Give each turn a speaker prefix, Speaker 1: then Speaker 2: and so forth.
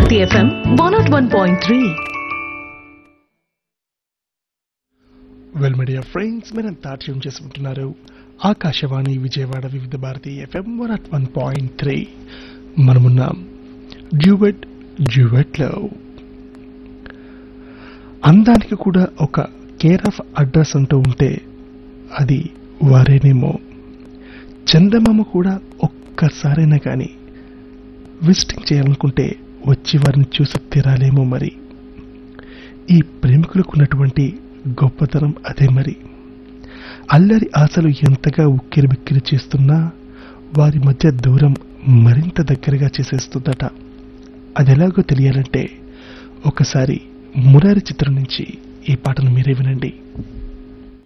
Speaker 1: Bharati FM one naught one point three
Speaker 2: వెల్ media friends మీరంతా tune చేసుకుంటున్నారు Akashvani Vijayawada Vividh Bharati FM one at one point three మనమున్నాం duet డ్యూవెట్లో అందానికి కూడా ఒక కేర్ ఆఫ్ అడ్రస్ అంటూ ఉంటే అది వారేనేమో చందమామ కూడా ఒక్కసారైనా కానీ విజిటింగ్ చేయాలనుకుంటే వచ్చి వారిని చూసి తీరాలేమో మరి ఈ ప్రేమికులకు ఉన్నటువంటి గొప్పతనం అదే మరి అల్లరి ఆశలు ఎంతగా ఉక్కిరి బిక్కిరి చేస్తున్నా వారి మధ్య దూరం మరింత దగ్గరగా చేసేస్తుందట అది ఎలాగో తెలియాలంటే ఒకసారి మురారి చిత్రం నుంచి ఈ పాటను మీరే వినండి